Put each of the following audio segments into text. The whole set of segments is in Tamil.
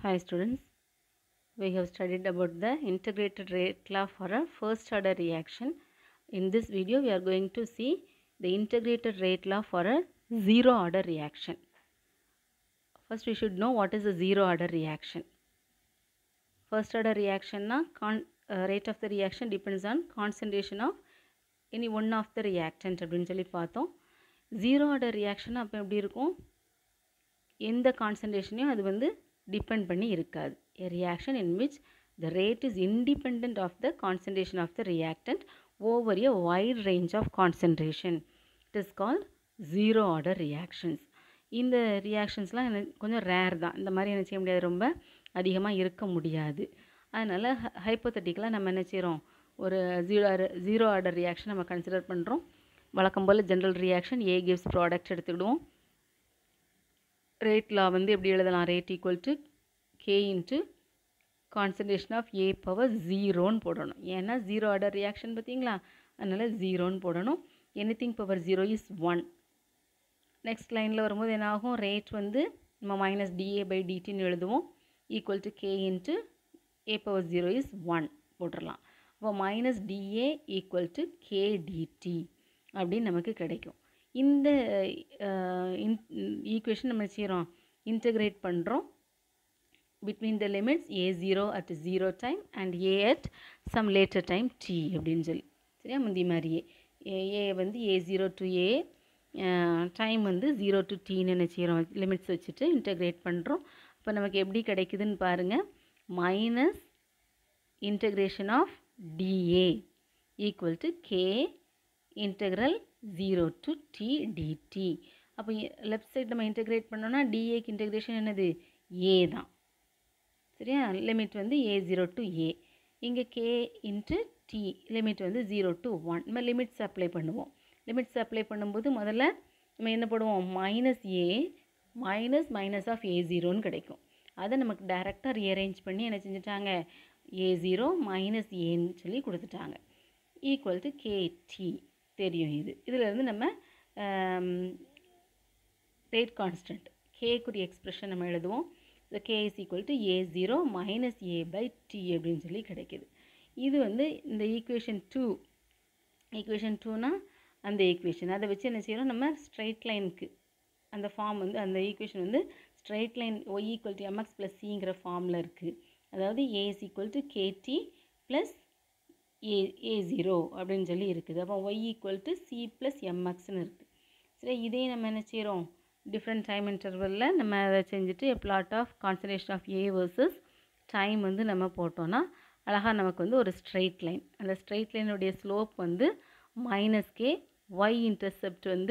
Hi students, we have studied about the integrated rate law for a first order reaction. In this video, we are going to see the integrated rate law for a zero order reaction. First, we should know what is a zero order reaction. First order reaction na con uh, rate of the reaction depends on concentration of any one of the reactant அப்படின்னு சொல்லி பார்த்தோம் ஜீரோ ஆர்டர் ரியாக்ஷன் அப்போ எப்படி இருக்கும் எந்த கான்சன்ட்ரேஷனையும் அது வந்து டிபெண்ட் பண்ணி இருக்காது a reaction in which the rate is independent of the concentration of the reactant over a wide range of concentration it is called zero order reactions இந்த ரியாக்ஷன்ஸ்லாம் எனக்கு கொஞ்சம் ரேர் தான் இந்த மாதிரி என்ன செய்ய முடியாது ரொம்ப அதிகமாக இருக்க முடியாது அதனால் ஹைப்போத்தட்டிக்கலாக நம்ம என்ன செய்கிறோம் ஒரு ஜீரோ ஜீரோ ஆர்டர் ரியாக்ஷன் நம்ம கன்சிடர் பண்ணுறோம் வழக்கம் போல் general reaction A gives product எடுத்துக்கிடுவோம் ரேட் லா வந்து எப்படி எழுதலாம் rate equal to K into concentration of A power ஜீரோன்னு போடணும் ஏன்னா ஜீரோ ஆர்டர் ரியாக்ஷன் பார்த்தீங்களா அதனால் ஜீரோன்னு போடணும் anything power zero is one next லைனில் வரும்போது என்ன ஆகும் ரேட் வந்து நம்ம மைனஸ் டிஏ பை டிடின்னு எழுதுவோம் equal to K into A power zero is one போட்டுடலாம் அப்போ minus D A equal to K D T அப்படின்னு நமக்கு கிடைக்கும் இந்த ஈக்குவேஷன் நம்ம செய்கிறோம் இன்டகிரேட் பண்ணுறோம் between the limits A zero at zero time and A at some later time T அப்படின்னு சொல்லி சரியா முந்தி மாதிரியே ஏ வந்து A zero to A time வந்து ஜீரோ டு டீன்னு என்ன செய்கிறோம் லிமிட்ஸ் வச்சுட்டு இன்டகிரேட் பண்ணுறோம் இப்போ நமக்கு எப்படி கிடைக்குதுன்னு பாருங்கள் minus integration of D A equal to K integral zero to T D T அப்போ லெஃப்ட் சைடு நம்ம இன்டகிரேட் பண்ணோன்னா டிஏக்கு இன்டகிரேஷன் என்னது ஏ தான் சரியா லிமிட் வந்து ஏ ஜீரோ டு ஏ இங்கே கே இன்ட்டு டி லிமிட் வந்து ஜீரோ டு ஒன் நம்ம லிமிட்ஸ் அப்ளை பண்ணுவோம் லிமிட்ஸ் அப்ளை பண்ணும்போது முதல்ல நம்ம என்ன பண்ணுவோம் minus A minus minus of A ஜீரோன்னு கிடைக்கும் அதை நமக்கு டைரெக்டாக ரீஅரேஞ்ச் பண்ணி என்ன செஞ்சுட்டாங்க ஏ ஜீரோ மைனஸ் ஏன்னு சொல்லி கொடுத்துட்டாங்க ஈக்குவல் டு கே டி தெரியும் இது இதிலேருந்து நம்ம ரேட் கான்ஸ்டன்ட் கேக்குரிய எக்ஸ்ப்ரெஷன் நம்ம எழுதுவோம் so K is equal to A zero minus A by T அப்படின்னு சொல்லி கிடைக்கிது இது வந்து இந்த ஈக்குவேஷன் டூ ஈக்குவேஷன் டூனா அந்த ஈக்குவேஷன் அதை வச்சு என்ன செய்கிறோம் நம்ம ஸ்ட்ரைட் லைனுக்கு அந்த ஃபார்ம் வந்து அந்த ஈக்குவேஷன் வந்து straight line Y equal to M X plus சிங்கிற ஃபார்மில் இருக்குது அதாவது A is equal to K T plus A A zero அப்படின்னு சொல்லி இருக்குது அப்போ Y equal to C plus எம்எக்ஸ்னு இருக்குது சரி இதே நம்ம என்ன செய்கிறோம் டிஃப்ரெண்ட் டைம் இன்டர்வலில் நம்ம அதை செஞ்சுட்டு plot of concentration of A versus time வந்து நம்ம போட்டோன்னா அழகாக நமக்கு வந்து ஒரு ஸ்ட்ரெயிட் லைன் அந்த ஸ்ட்ரெயிட் லைனுடைய ஸ்லோப் வந்து மைனஸ் கே ஒய் இன்டர்செப்ட் வந்து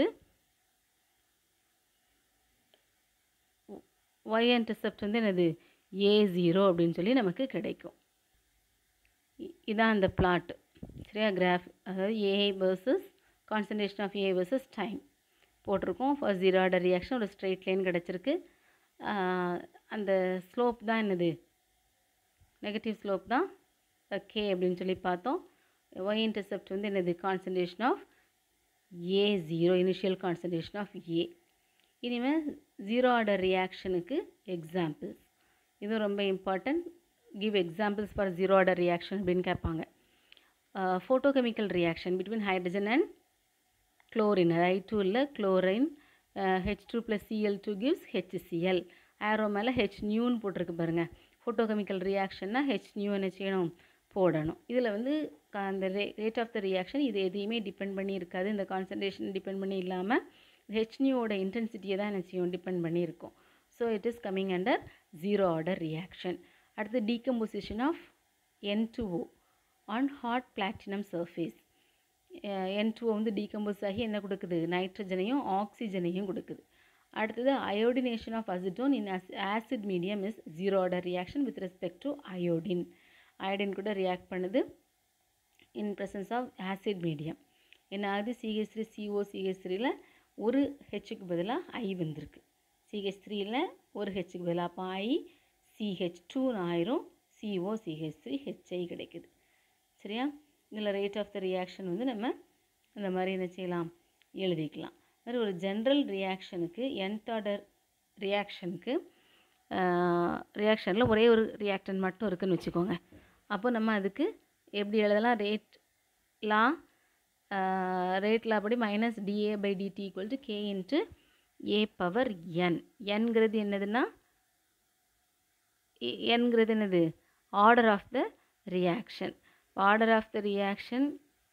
ஒய் இன்டர்செப்ட் வந்து என்னது ஏ ஜீரோ அப்படின்னு சொல்லி நமக்கு கிடைக்கும் இதான் அந்த பிளாட் சரியா கிராஃப் அதாவது A versus concentration of A versus time போட்டிருக்கோம் ஃபர்ஸ்ட் ஜீரோ ஆர்டர் ரியாக்ஷன் ஒரு ஸ்ட்ரெயிட் லைன் கிடச்சிருக்கு அந்த ஸ்லோப் தான் என்னது நெகட்டிவ் ஸ்லோப் தான் கே அப்படின்னு சொல்லி பார்த்தோம் ஒய் இன்டர்செப்ட் வந்து என்னது concentration of A zero initial concentration of A இனிமேல் ஜீரோ ஆர்டர் ரியாக்ஷனுக்கு எக்ஸாம்பிள்ஸ் இது ரொம்ப important give examples for zero order reaction அப்படின்னு கேட்பாங்க photochemical reaction between hydrogen and chlorine i two இல்லை chlorine H two plus C L two gives H C C L arrow மேலே ஹெச் நியூன்னு போட்டிருக்கு பாருங்கள் ஃபோட்டோகெமிக்கல் ரியாக்ஷன்னா ஹெச் நியூ என்ன செய்யணும் போடணும் இதில் வந்து அந்த ரே ரேட் ஆஃப் த ரியாக்ஷன் இது எதையுமே டிபெண்ட் பண்ணி இருக்காது இந்த கான்சன்ட்ரேஷன் டிபெண்ட் பண்ணி இல்லாமல் ஹெச் நியூவோட இன்டென்சிட்டியை தான் என்ன செய்யும் டிபெண்ட் பண்ணி இருக்கும் so it is coming under zero order reaction அடுத்து decomposition of N two O on hot platinum surface N two வந்து டீகம்போஸ் ஆகி என்ன கொடுக்குது நைட்ரஜனையும் ஆக்சிஜனையும் கொடுக்குது அடுத்தது iodination of acetone in acid medium is zero order reaction with respect to iodine iodine கூட ரியாக்ட் பண்ணுது in presence of acid medium என்ன ஆகுது சிஹெச் த்ரீ சிஓ சிஹெச் த்ரீல ஒரு ஹெச்சுக்கு பதிலாக ஐ வந்திருக்கு சிஹெச் த்ரீயில் ஒரு ஹெச்சுக்கு பதிலாக அப்போ ஐ சிஹெச் டூன்னு ஆயிரும் சிஓ சிஹெச் த்ரீ ஹெச்ஐ கிடைக்குது சரியா இதில் ரேட் ஆஃப் த ரியாக்ஷன் வந்து நம்ம இந்த மாதிரி என்ன செய்யலாம் எழுதிக்கலாம் மாதிரி ஒரு ஜென்ரல் ரியாக்ஷனுக்கு என்த் ஆர்டர் ரியாக்ஷனுக்கு ரியாக்ஷனில் ஒரே ஒரு ரியாக்டன் மட்டும் இருக்குன்னு வச்சுக்கோங்க அப்போ நம்ம அதுக்கு எப்படி எழுதலாம் ரேட் லா ரேட் லா படி minus D A by D T equal to K into A power N என்கிறது என்னதுன்னா என்கிறது என்னது order of the reaction order of the reaction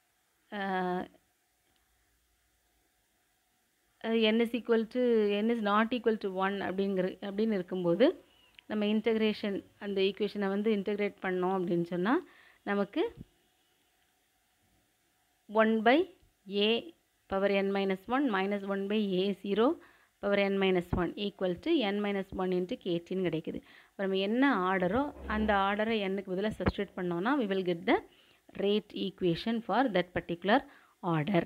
N is equal to N is not equal to one அப்படிங்கிற அப்படின்னு இருக்கும்போது நம்ம இன்டகிரேஷன் அந்த ஈக்குவேஷனை வந்து இன்டகிரேட் பண்ணோம் அப்படின்னு சொன்னால் நமக்கு one by A power N minus one minus one by A zero power N minus one equal to N minus one into கேட்டின்னு கிடைக்குது இப்போ நம்ம என்ன ஆர்டரோ அந்த ஆர்டரை எண்ணுக்கு பதிலாக சப்ஸ்டியூட் பண்ணோன்னா we will get the rate equation for that particular order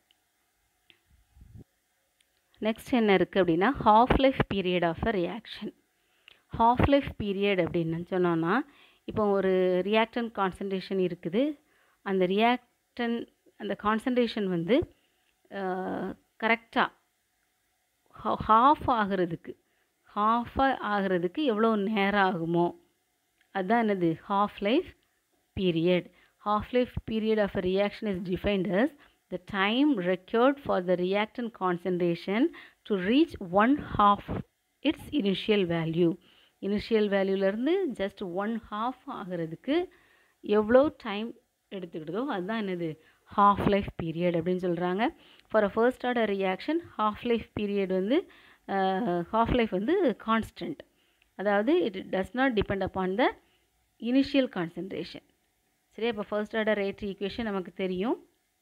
next என்ன இருக்குது அப்படின்னா half life period of a reaction half life period அப்படின்னு சொன்னோன்னா இப்போ ஒரு ரியாக்டன் கான்சன்ட்ரேஷன் இருக்குது அந்த ரியாக்டன் அந்த கான்சன்ட்ரேஷன் வந்து கரெக்டாக ஹாஃப் ஆகிறதுக்கு ஹாஃபாக ஆகிறதுக்கு எவ்வளோ நேரம் ஆகுமோ அதுதான் என்னது half life period half life period of a reaction is defined as the time required for the reactant concentration to reach one half its initial value initial வேல்யூலேருந்து ஜஸ்ட் ஒன் ஹாஃப் ஆகிறதுக்கு எவ்வளோ டைம் எடுத்துக்கிட்டதோ அதுதான் என்னது ஹாஃப் லைஃப் பீரியட் அப்படின்னு சொல்கிறாங்க for a first order reaction half life period வந்து ஹாஃப் லைஃப் வந்து கான்ஸ்டன்ட் அதாவது it does not depend upon the initial concentration சரி அப்போ ஃபர்ஸ்ட் ஆர்டர் ரேட் ஈக்குவேஷன் நமக்கு தெரியும்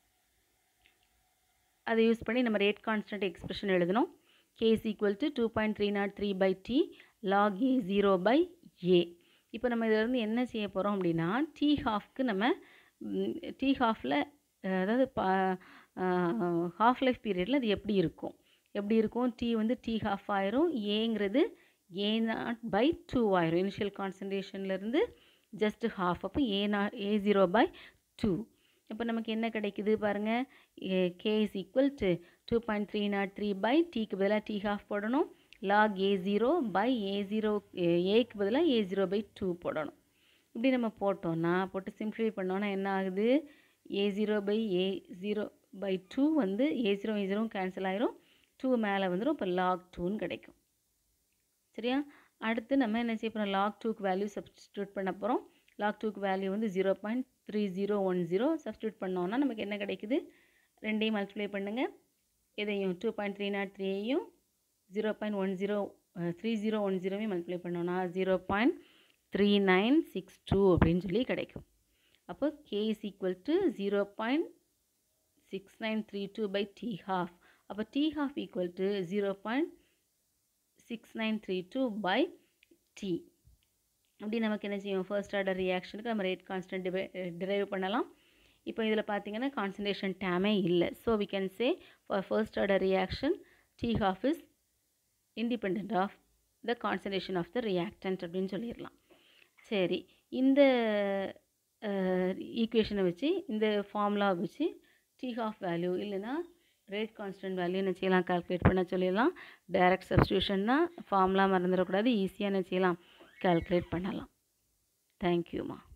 அதை யூஸ் பண்ணி நம்ம ரேட் கான்ஸ்டன்ட் எக்ஸ்பிரஷன் எழுதணும் K is equal to two point three not three by T log A zero by A இப்போ நம்ம இதிலேருந்து என்ன செய்ய போகிறோம் அப்படின்னா டி ஹாஃப்க்கு நம்ம டி ஹாஃபில் அதாவது ஹாஃப் லைஃப் பீரியடில் அது எப்படி இருக்கும் எப்படி இருக்கும் டி வந்து டி ஹாஃப் ஆயிரும் ஏங்கிறது ஏ நாட் பை டூ ஆயிரும் இனிஷியல் கான்சன்ட்ரேஷன்லேருந்து ஜஸ்ட் ஹாஃப் அப்போ ஏ நா ஏ ஜீரோ பை டூ இப்போ நமக்கு என்ன கிடைக்குது பாருங்கள் K is equal to two point three not three by டீக்கு பதிலாக டி ஹாஃப் போடணும் log A zero by A zero ஏக்கு பதிலாக ஏ ஜீரோ பை டூ போடணும் இப்படி நம்ம போட்டோம்னா போட்டு சிம்ப்ளிஃபை பண்ணோன்னா என்ன ஆகுது A zero by A zero by two வந்து A zero A zero cancel ஆயிரும் டூ மேலே வந்துடும் இப்போ லாக் டூன்னு கிடைக்கும் சரியா அடுத்து நம்ம என்ன செய்ய போகிறோம் லாக் டூக்கு வேல்யூ சப்ஸ்டியூட் பண்ண போகிறோம் லாக் டூக்கு வேல்யூ வந்து zero point three zero one zero substitute பண்ணோன்னா நமக்கு என்ன கிடைக்குது ரெண்டையும் மல்டிப்ளை பண்ணுங்கள் இதையும் டூ பாயிண்ட் த்ரீ நாட் த்ரீயையும் zero point one zero three zero one ஜீரோவையும் மல்டிப்ளை பண்ணோன்னா zero point three nine six two அப்படின்னு சொல்லி கிடைக்கும் அப்போ K is equal to zero point six nine three two by T half அப்போ T half equal to zero point six nine three two by D அப்படி நமக்கு என்ன செய்யும் ஃபர்ஸ்ட் ஆர்டர் ரியாக்ஷனுக்கு நம்ம ரேட் கான்ஸ்டன்ட் டிவை டிரைவ் பண்ணலாம் இப்போ இதில் பார்த்தீங்கன்னா கான்சன்ட்ரேஷன் டேமே இல்லை so we can say for first order reaction T half is independent of the concentration of the reactant அப்படின்னு சொல்லிடலாம் சரி இந்த ஈக்குவேஷனை வச்சு இந்த ஃபார்முலா வச்சு டி ஹாஃப் வேல்யூ இல்லைன்னா ரேட் கான்ஸ்டன்ட் வேல்யூ என்ன செய்யலாம் கால்குலேட் பண்ண சொல்லிடலாம் டைரக்ட் சப்ஸ்டியூஷன்னா ஃபார்முலா மறந்துடக்கூடாது ஈஸியாக என்ன செய்யலாம் கால்குலேட் பண்ணலாம் தேங்க்யூம்மா